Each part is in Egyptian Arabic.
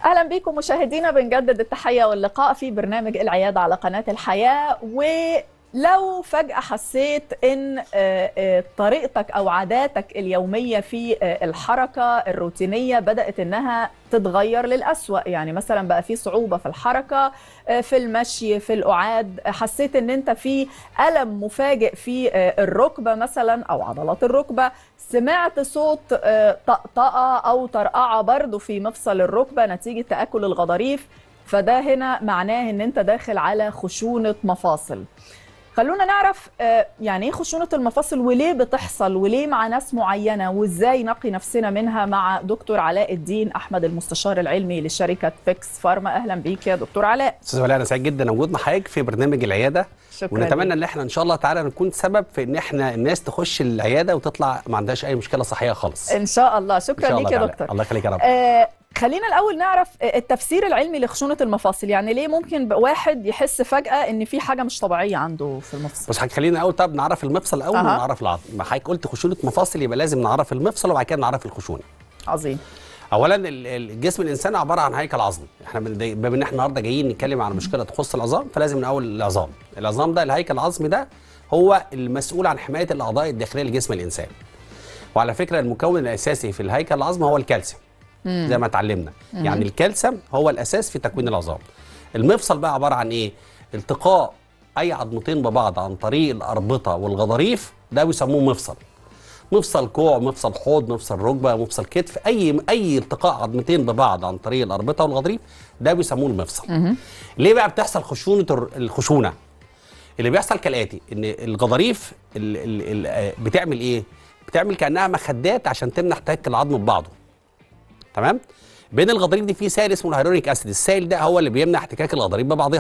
اهلا بكم مشاهدينا بنجدد التحيه واللقاء في برنامج العياده على قناه الحياه ولو فجاه حسيت ان طريقتك او عاداتك اليوميه في الحركه الروتينيه بدات انها تتغير للأسوأ يعني مثلا بقى في صعوبة في الحركة في المشي في القعاد حسيت ان انت في ألم مفاجئ في الركبة مثلا او عضلات الركبة سمعت صوت طقطقة او طرقعة برضو في مفصل الركبة نتيجة تآكل الغضاريف فده هنا معناه ان انت داخل على خشونة مفاصل خلونا نعرف يعني ايه خشونه المفاصل وليه بتحصل وليه مع ناس معينه وازاي نقي نفسنا منها مع دكتور علاء الدين احمد المستشار العلمي لشركه فيكس فارما اهلا بيك يا دكتور علاء استاذ ولاء انا سعيد جدا وجود مع حضرتك في برنامج العياده شكرا ونتمنى ان احنا ان شاء الله تعالى نكون سبب في ان احنا الناس تخش العياده وتطلع ما عندهاش اي مشكله صحيه خالص ان شاء الله شكرا شاء ليك الله يا تعالى. دكتور الله يخليك يا رب آه خلينا الاول نعرف التفسير العلمي لخشونه المفاصل يعني ليه ممكن واحد يحس فجاه ان في حاجه مش طبيعيه عنده في المفصل بس حضرتك خلينا الاول طب نعرف المفصل الاول أها. ونعرف العظم ما حضرتك قلت خشونه مفاصل يبقى لازم نعرف المفصل وبعد كده نعرف الخشونه عظيم اولا ال- ال- الجسم الانسان عباره عن هيكل عظمي احنا من- بما ان احنا النهارده جايين نتكلم عن مشكله تخص العظام فلازم نقول العظام العظام ده الهيكل العظمي ده هو المسؤول عن حمايه الاعضاء الداخليه لجسم الانسان وعلى فكره المكون الاساسي في الهيكل العظمي هو الكالسيوم زي ما اتعلمنا يعني الكالسيوم هو الاساس في تكوين العظام المفصل بقى عباره عن ايه التقاء اي عظمتين ببعض عن طريق الاربطه والغضاريف ده بيسموه مفصل مفصل كوع مفصل حوض مفصل ركبه مفصل كتف اي اي التقاء عظمتين ببعض عن طريق الاربطه والغضاريف ده بيسموه المفصل ليه بقى بتحصل خشونه الر- الخشونه اللي بيحصل كالاتي ان الغضاريف ال ال ال بتعمل ايه بتعمل كانها مخدات عشان تمنع احتكاك العظم ببعضه تمام بين الغضاريف دي في سائل اسمه الهيرونيك اسيد السائل ده هو اللي بيمنع احتكاك الغضاريف ببعضها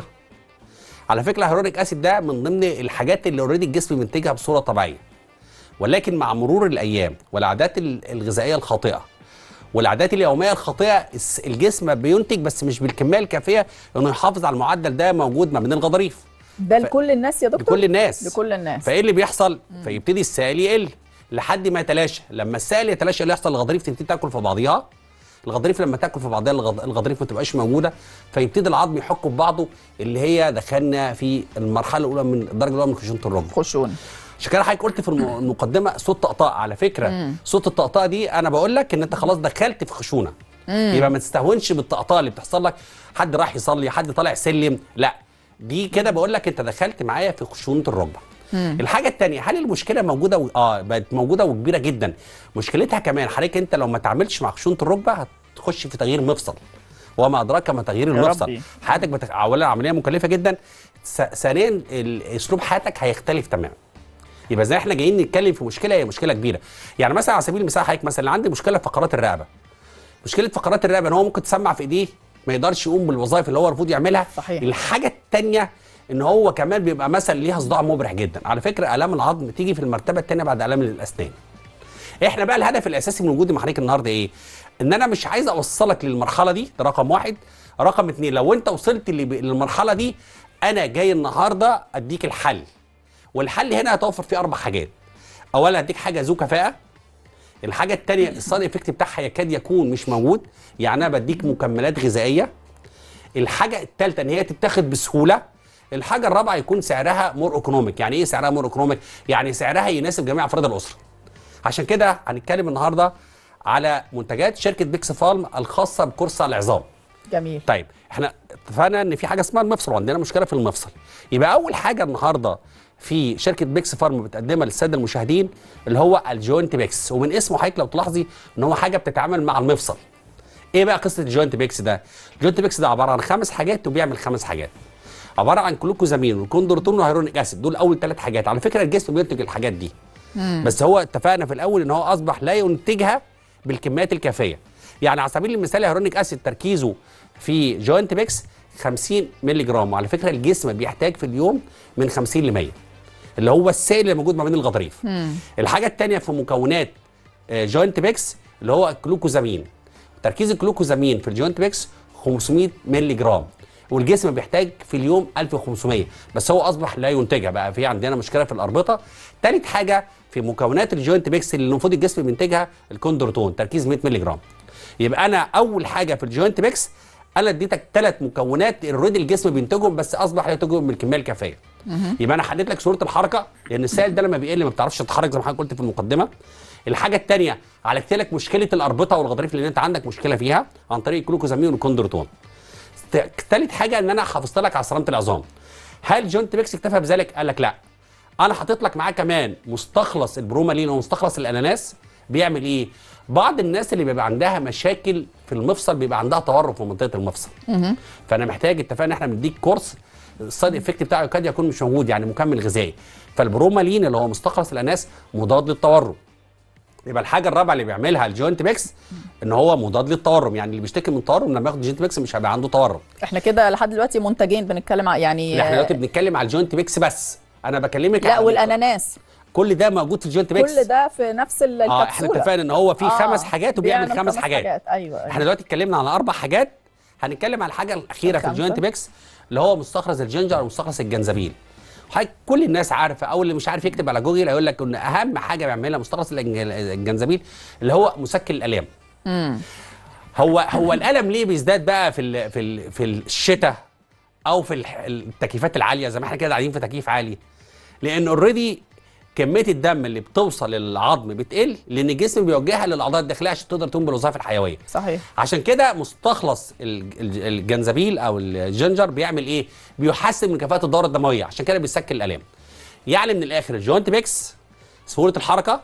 على فكره الهيرونيك اسيد ده من ضمن الحاجات اللي اوريدي الجسم بينتجها بصوره طبيعيه ولكن مع مرور الايام والعادات ال- الغذائيه الخاطئه والعادات اليوميه الخاطئه الس- الجسم بينتج بس مش بالكميه الكافيه انه يحافظ على المعدل ده موجود ما بين الغضاريف ده لكل الناس يا دكتور لكل الناس لكل الناس فايه اللي بيحصل فيبتدي السائل يقل لحد ما يتلاشى لما السائل يتلاشى اللي يحصل الغضاريف تبتدي تاكل في بعضيها الغضاريف لما تاكل في بعضها الغض- الغضاريف ما تبقاش موجوده فيبتدي العظم يحك في بعضه اللي هي دخلنا في المرحله الاولى من الدرجه الاولى من خشونه الركبه خشونه عشان كده حضرتك قلت في الم- المقدمه صوت طقطقه على فكره صوت الطقطقه دي انا بقول لك ان انت خلاص دخلت في خشونه يبقى ما تستهونش بالطقطقه اللي بتحصل لك حد راح يصلي حد طالع سلم لا دي كده بقول لك انت دخلت معايا في خشونه الركبه الحاجه الثانيه هل المشكله موجوده و... اه بقت موجوده وكبيره جدا مشكلتها كمان حضرتك انت لو ما تعاملش مع خشونه الركبه هتخش في تغيير مفصل وما ادراك ما تغيير المفصل ربي. حياتك بتك... اولا عمليه مكلفه جدا س... ثانيا ال- اسلوب حياتك هيختلف تماما يبقى زي احنا جايين نتكلم في مشكله هي مشكله كبيره يعني مثلا على سبيل المثال حضرتك مثلا اللي عنده مشكله في فقرات الرقبه مشكله فقرات الرقبه ان هو ممكن تسمع في ايديه ما يقدرش يقوم بالوظائف اللي هو المفروض يعملها صحيح. الحاجه الثانيه ان هو كمان بيبقى مثلا ليها صداع مبرح جدا على فكره الام العظم تيجي في المرتبه الثانيه بعد الام الاسنان احنا بقى الهدف الاساسي من وجودي مع حضرتك النهارده ايه ان انا مش عايز اوصلك للمرحله دي ده رقم واحد رقم اتنين لو انت وصلت لب- للمرحله دي انا جاي النهارده اديك الحل والحل هنا هتوفر فيه اربع حاجات اولا هديك حاجه ذو كفاءه الحاجه الثانيه السايد افكت بتاعها يكاد يكون مش موجود يعني انا بديك مكملات غذائيه الحاجه الثالثه ان هي تتاخد بسهوله الحاجه الرابعه يكون سعرها مور ايكونوميك يعني ايه سعرها مور ايكونوميك يعني سعرها يناسب جميع افراد الاسره عشان كده هنتكلم النهارده على منتجات شركه بيكس فارم الخاصه بكرسي العظام جميل طيب احنا اتفقنا ان في حاجه اسمها المفصل وعندنا مشكله في المفصل يبقى اول حاجه النهارده في شركه بيكس فارم بتقدمها للساده المشاهدين اللي هو الجوينت بيكس ومن اسمه حضرتك لو تلاحظي ان هو حاجه بتتعامل مع المفصل ايه بقى قصه الجوينت بيكس ده الجوينت بيكس ده عباره عن خمس حاجات وبيعمل خمس حاجات عباره عن جلوكوزامين والكوندروتون وهيرونيك اسيد دول اول ثلاث حاجات على فكره الجسم بينتج الحاجات دي بس هو اتفقنا في الاول ان هو اصبح لا ينتجها بالكميات الكافيه يعني على سبيل المثال الهيرونيك اسيد تركيزه في جوينت بيكس 50 مللي جرام وعلى فكره الجسم بيحتاج في اليوم من 50 ل 100 اللي هو السائل اللي موجود ما بين الغضاريف الحاجه الثانيه في مكونات آه، جوينت بيكس اللي هو الجلوكوزامين تركيز الجلوكوزامين في الجوينت بيكس 500 مللي جرام والجسم بيحتاج في اليوم 1500 بس هو اصبح لا ينتجها بقى في عندنا مشكله في الاربطه ثالث حاجه في مكونات الجوينت بيكس اللي المفروض الجسم بينتجها الكوندروتون تركيز 100 مللي جرام يبقى انا اول حاجه في الجوينت بيكس انا اديتك ثلاث مكونات اوريدي الجسم بينتجهم بس اصبح لا ينتجهم بالكميه الكافيه يبقى انا حددت لك صوره الحركه لان السائل ده لما بيقل ما بتعرفش تتحرك زي ما حضرتك قلت في المقدمه الحاجه الثانيه عالجت لك مشكله الاربطه والغضاريف اللي انت عندك مشكله فيها عن طريق الجلوكوزامين والكوندروتون ثالث حاجه ان انا حافظت لك على سلامه العظام هل جون تبيكس اكتفى بذلك قال لك لا انا حاطط لك معاه كمان مستخلص البرومالين ومستخلص الاناناس بيعمل ايه بعض الناس اللي بيبقى عندها مشاكل في المفصل بيبقى عندها تورم في منطقه المفصل فانا محتاج اتفقنا ان احنا بنديك كورس السايد افكت بتاعه يكاد يكون مش موجود يعني مكمل غذائي فالبرومالين اللي هو مستخلص الاناناس مضاد للتورم يبقى الحاجه الرابعه اللي بيعملها الجوينت ميكس ان هو مضاد للتورم يعني اللي بيشتكي من التورم لما ياخد جوينت ميكس مش هيبقى عنده تورم احنا كده لحد دلوقتي منتجين بنتكلم ع- يعني احنا دلوقتي بنتكلم على الجوينت ميكس بس انا بكلمك لا على- والاناناس كل ده موجود في الجوينت ميكس كل ده في نفس ال- اه احنا الكبسوله اتفقنا ان هو في آه، خمس حاجات وبيعمل بيعمل خمس حاجات ايوه احنا دلوقتي اتكلمنا على اربع حاجات هنتكلم على الحاجه الاخيره في الخامسة. الجوينت ميكس اللي هو مستخلص الجنجر ومستخلص الجنزبيل حضرتك كل الناس عارفه او اللي مش عارف يكتب على جوجل هيقول لك ان اهم حاجه بيعملها مستخلص الجن- الجنزبيل اللي هو مسكن الالام هو هو الالم ليه بيزداد بقى في ال في ال في الشتاء او في الح- التكييفات العاليه زي ما احنا كده قاعدين في تكييف عالي لان اوريدي كميه الدم اللي بتوصل للعظم بتقل لان الجسم بيوجهها للاعضاء الداخليه عشان تقدر تقوم بالوظائف الحيويه صحيح عشان كده مستخلص ال- ال- الجنزبيل او الجنجر بيعمل ايه بيحسن من كفاءه الدوره الدمويه عشان كده بيسكن الالام يعني من الاخر الجوينت ميكس سهوله الحركه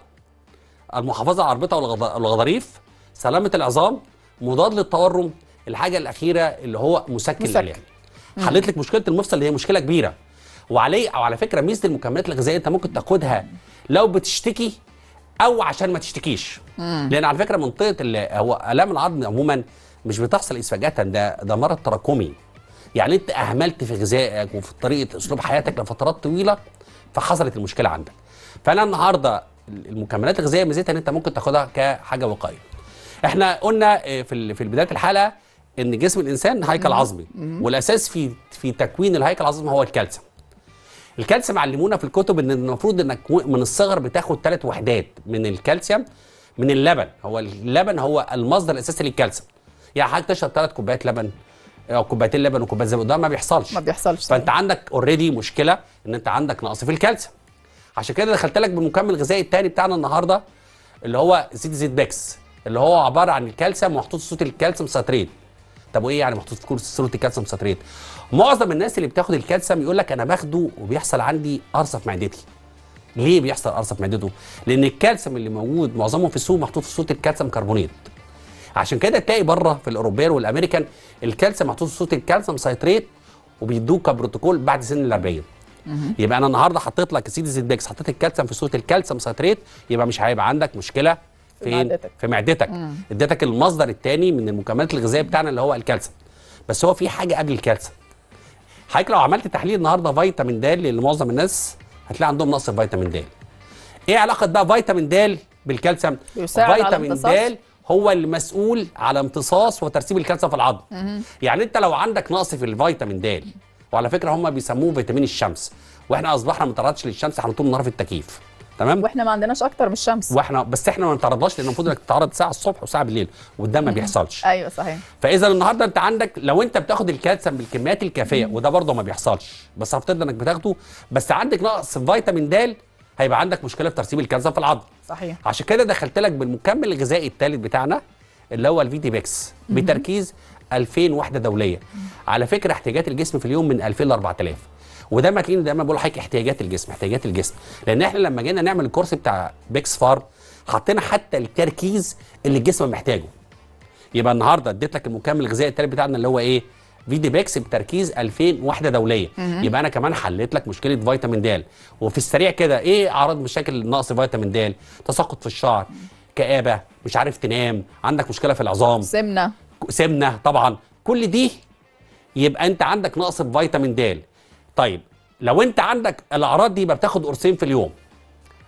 المحافظه على الاربطه والغض- والغضاريف سلامه العظام مضاد للتورم الحاجه الاخيره اللي هو مسكن مسكن. الالام حليت لك مشكله المفصل اللي هي مشكله كبيره وعليه او على فكره ميزه المكملات الغذائيه انت ممكن تاخدها لو بتشتكي او عشان ما تشتكيش لان على فكره منطقه ال- هو الام العظم عموما مش بتحصل فجاه ده ده مرض تراكمي يعني انت اهملت في غذائك وفي طريقه اسلوب حياتك لفترات طويله فحصلت المشكله عندك فانا النهارده المكملات الغذائيه ميزتها ان انت ممكن تاخدها كحاجه وقائيه احنا قلنا اه، في ال- في بدايه الحلقه ان جسم الانسان هيكل عظمي والاساس في في تكوين الهيكل العظمي هو الكالسيوم الكالسيوم علمونا في الكتب ان المفروض انك و- من الصغر بتاخد ثلاث وحدات من الكالسيوم من اللبن هو اللبن هو المصدر الاساسي للكالسيوم يعني حضرتك تشرب ثلاث كوبايات لبن او كوبايتين لبن وكوبايه زبادي ده ما بيحصلش ما بيحصلش فانت عندك اوريدي مشكله ان انت عندك نقص في الكالسيوم عشان كده دخلت لك بالمكمل الغذائي الثاني بتاعنا النهارده اللي هو زيت زيت بيكس اللي هو عباره عن الكالسيوم ومحطوط في صوت الكالسيوم ساتريت طب وايه يعني محطوط في كل صوره الكالسيوم ساتريت معظم الناس اللي بتاخد الكالسيوم يقول لك انا باخده وبيحصل عندي قرصه في معدتي ليه بيحصل قرصه في معدته لان الكالسيوم اللي موجود معظمه في السوق محطوط في صوره الكالسيوم كربونات عشان كده تلاقي بره في الاوروبيان والامريكان الكالسيوم محطوط في صوره الكالسيوم سايتريت وبيدوك كبروتوكول بعد سن ال 40 يبقى انا النهارده حطيت لك سيدي زيت بيكس حطيت الكالسيوم في صوره الكالسيوم سايتريت يبقى مش هيبقى عندك مشكله في فين معدتك. في معدتك اديتك المصدر الثاني من المكملات الغذائيه بتاعنا اللي هو الكالسيوم بس هو في حاجه قبل الكالسيوم حضرتك لو عملت تحليل النهارده فيتامين د لمعظم الناس هتلاقي عندهم نقص في فيتامين د ايه علاقه بقى فيتامين د بالكالسيوم بيساعد على فيتامين امتصاص؟ د هو المسؤول على امتصاص وترسيب الكالسيوم في العظم يعني انت لو عندك نقص في الفيتامين د وعلى فكره هم بيسموه فيتامين الشمس واحنا اصبحنا ما نتعرضش للشمس احنا طول النهار في التكييف تمام واحنا ما عندناش اكتر من الشمس واحنا بس احنا ما نتعرضلاش لان المفروض انك تتعرض ساعه الصبح وساعه بالليل وده ما بيحصلش ايوه صحيح فاذا النهارده انت عندك لو انت بتاخد الكالسيوم بالكميات الكافيه وده برضه ما بيحصلش بس هفترض انك بتاخده بس عندك نقص في فيتامين د هيبقى عندك مشكله في ترسيب الكالسيوم في العظم صحيح عشان كده دخلت لك بالمكمل الغذائي الثالث بتاعنا اللي هو الفيتي بيكس بتركيز 2000 وحده دوليه على فكره احتياجات الجسم في اليوم من 2000 ل 4000 وده ما تلاقيني دايما بقول لحضرتك احتياجات الجسم احتياجات الجسم لان احنا لما جينا نعمل الكورس بتاع بيكس فار حطينا حتى التركيز اللي الجسم محتاجه يبقى النهارده اديت لك المكمل الغذائي الثالث بتاعنا اللي هو ايه فيدي بيكس بتركيز 2000 وحده دوليه يبقى انا كمان حليت لك مشكله فيتامين د وفي السريع كده ايه اعراض مشاكل نقص فيتامين د تساقط في الشعر كآبه مش عارف تنام عندك مشكله في العظام سمنه سمنه طبعا كل دي يبقى انت عندك نقص في فيتامين د طيب لو انت عندك الاعراض دي يبقى بتاخد قرصين في اليوم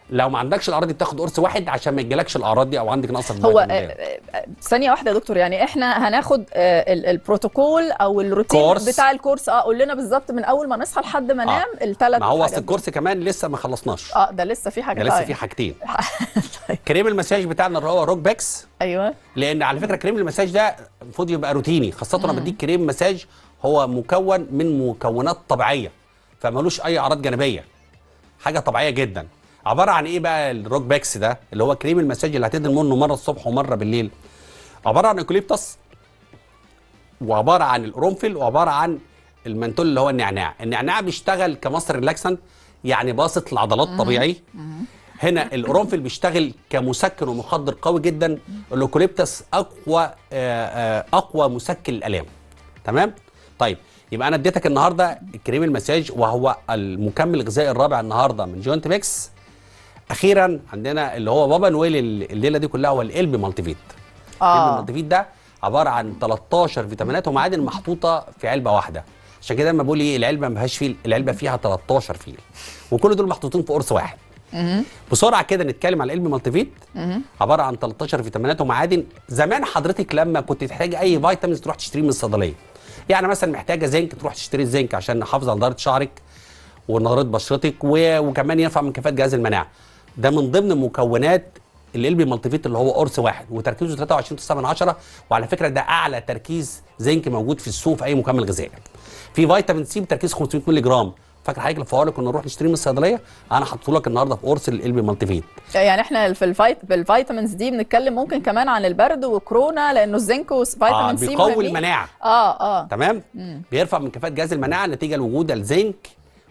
لو ما عندكش الاعراض دي بتاخد قرص واحد عشان ما يجيلكش الاعراض دي او عندك نقص في هو الفيتامين آه، د. آه، ثانيه واحده يا دكتور يعني احنا هناخد آه، ال- البروتوكول او الروتين كورس. بتاع الكورس اه قول لنا بالظبط من اول ما نصحى لحد ما ننام الثلاث ما هو اصل الكورس كمان لسه ما خلصناش اه ده لسه في حاجه ده لسه طيب. في حاجتين طيب. كريم المساج بتاعنا اللي هو روك باكس ايوه لان على فكره كريم المساج ده المفروض يبقى روتيني خاصه انا بديك كريم مساج هو مكون من مكونات طبيعيه فمالوش اي اعراض جانبيه حاجه طبيعيه جدا عباره عن ايه بقى الروك باكس ده اللي هو كريم المساج اللي هتدي منه مره الصبح ومره بالليل عباره عن ايكوليبتس وعباره عن القرنفل وعباره عن المنتول اللي هو النعناع النعناع بيشتغل كمصدر ريلاكسنت يعني باسط العضلات طبيعي هنا القرنفل بيشتغل كمسكن ومخدر قوي جدا الاوكوليبتس اقوى آه، آه، اقوى مسكن للالام تمام طيب يبقى انا اديتك النهارده الكريم المساج وهو المكمل الغذائي الرابع النهارده من جوينت ميكس اخيرا عندنا اللي هو بابا نويل الليله دي كلها هو القلب مالتي فيت القلب اه المالتي فيت ده عباره عن 13 فيتامينات ومعادن محطوطه في علبه واحده عشان كده لما بقول ايه العلبه ما فيهاش فيل العلبه فيها 13 فيل وكل دول محطوطين في قرص واحد بسرعه كده نتكلم على القلب مالتي فيت عباره عن 13 فيتامينات ومعادن زمان حضرتك لما كنت تحتاج اي فيتامينز تروح تشتريه من الصيدليه يعني مثلا محتاجه زنك تروح تشتري الزنك عشان نحافظ على نضاره شعرك ونضاره بشرتك و... وكمان ينفع من كفاءه جهاز المناعه ده من ضمن مكونات القلب مالتي فيت اللي هو قرص واحد وتركيزه 23.9 من عشرة وعلى فكره ده اعلى تركيز زنك موجود في السوق في اي مكمل غذائي في فيتامين سي بتركيز 500 مللي جرام فاكر حضرتك الفوارق كنا نروح نشتريه من الصيدليه انا حاطه لك النهارده في قرص القلب مالتي فيت يعني احنا في الفيت بالفيتامينز دي بنتكلم ممكن كمان عن البرد وكورونا لانه الزنك آه وفيتامين سي بيقوي مهمين. المناعه اه اه تمام بيرفع من كفاءه جهاز المناعه نتيجه لوجود الزنك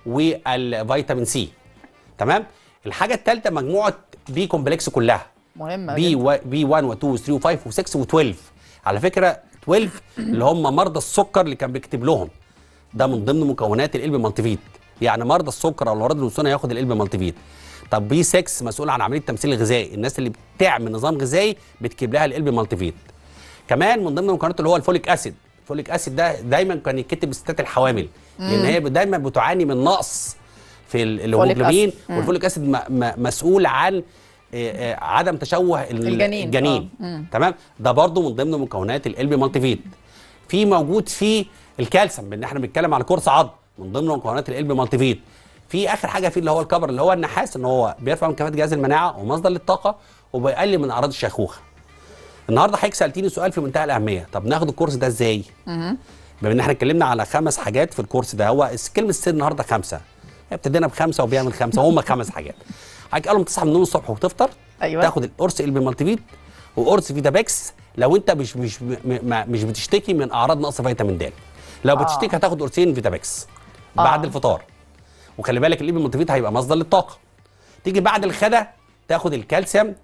والفيتامين سي تمام الحاجه الثالثه مجموعه بي كومبلكس كلها مهمه بي جدا. و... بي 1 و2 و3 و5 و6 و12 على فكره 12 اللي هم مرضى السكر اللي كان بيكتب لهم ده من ضمن مكونات القلب مالتي فيت يعني مرضى السكر او الامراض الوسطى هياخد القلب مالتي فيت طب بي 6 مسؤول عن عمليه التمثيل الغذائي الناس اللي بتعمل نظام غذائي بتكتب لها القلب مالتي فيت كمان من ضمن المكونات اللي هو الفوليك اسيد الفوليك اسيد ده دايما كان يتكتب للستات الحوامل لان هي دايما بتعاني من نقص في ال- الهيموجلوبين أسيد. مم. والفوليك اسيد م- م- مسؤول عن آه، آه، عدم تشوه ال- الجنين. الجنين. آه. مم. تمام ده برضو من ضمن مكونات القلب مالتي فيت في موجود فيه الكالسيوم بان احنا بنتكلم على كورس عظم من ضمن مكونات القلب مالتي فيت في اخر حاجه فيه اللي هو الكبر اللي هو النحاس ان هو بيرفع من كفاءه جهاز المناعه ومصدر للطاقه وبيقلل من اعراض الشيخوخه النهارده حضرتك سالتيني سؤال في منتهى الاهميه طب ناخد الكورس ده ازاي بما ان احنا اتكلمنا على خمس حاجات في الكورس ده هو الس- كلمه السر النهارده خمسه ابتدينا بخمسه وبيعمل خمسه هم خمس حاجات حضرتك قال لهم تصحى من النوم الصبح وتفطر أيوة. تاخد القرص قلب مالتي فيت وقرص فيتابكس لو انت مش مش م- م- مش بتشتكي من اعراض نقص فيتامين د لو آه. بتشتكي هتاخد قرصين فيتابكس بعد آه. الفطار وخلي بالك القلب مالتي فيت هيبقى مصدر للطاقه تيجي بعد الغدا تاخد الكالسيوم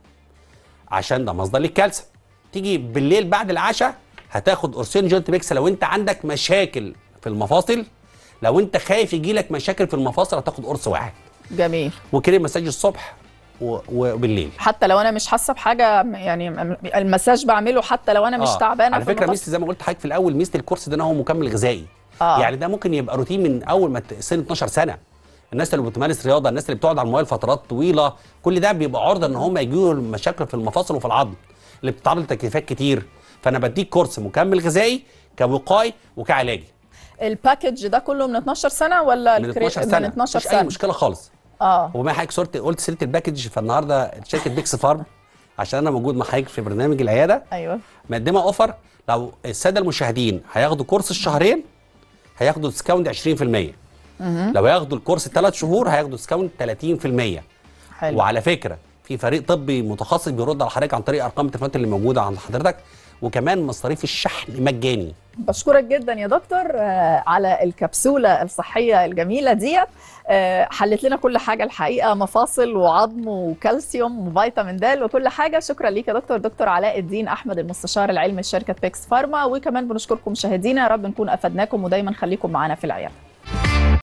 عشان ده مصدر للكالسيوم تيجي بالليل بعد العشاء هتاخد قرصين جوينت ميكس لو انت عندك مشاكل في المفاصل لو انت خايف يجي لك مشاكل في المفاصل هتاخد قرص واحد جميل وكريم مساج الصبح و- وبالليل حتى لو انا مش حاسه بحاجه يعني م- المساج بعمله حتى لو انا مش آه. تعبانه على في فكره المفاصل. ميزه زي ما قلت لحضرتك في الاول ميزه الكورس ده ان هو مكمل غذائي آه. يعني ده ممكن يبقى روتين من اول ما ت- سن 12 سنه الناس اللي بتمارس رياضه الناس اللي بتقعد على الموبايل فترات طويله كل ده بيبقى عرضه ان هم يجيوا مشاكل في المفاصل وفي العظم اللي بتتعرض لتكليفات كتير فانا بديك كورس مكمل غذائي كوقاي وكعلاجي الباكج ده كله من 12 سنه ولا من الكري- 12 سنه من 12 مفيش سنه اي مشكله خالص اه وما حضرتك صرت قلت سيره الباكج فالنهارده شركه بيكس فارم عشان انا موجود مع حضرتك في برنامج العياده ايوه مقدمه اوفر لو الساده المشاهدين هياخدوا كورس الشهرين هياخدوا ديسكاونت 20% لو هياخدوا الكورس ثلاث شهور هياخدوا ديسكاونت 30% حلو وعلى فكره في فريق طبي متخصص بيرد على حضرتك عن طريق ارقام التليفونات اللي موجوده عند حضرتك وكمان مصاريف الشحن مجاني بشكرك جدا يا دكتور آه، على الكبسولة الصحية الجميلة ديت آه، حلت لنا كل حاجة الحقيقة مفاصل وعظم وكالسيوم وفيتامين د وكل حاجة شكرا ليك يا دكتور دكتور علاء الدين أحمد المستشار العلمي لشركة بيكس فارما وكمان بنشكركم مشاهدينا يا رب نكون أفدناكم ودايما خليكم معنا في العيادة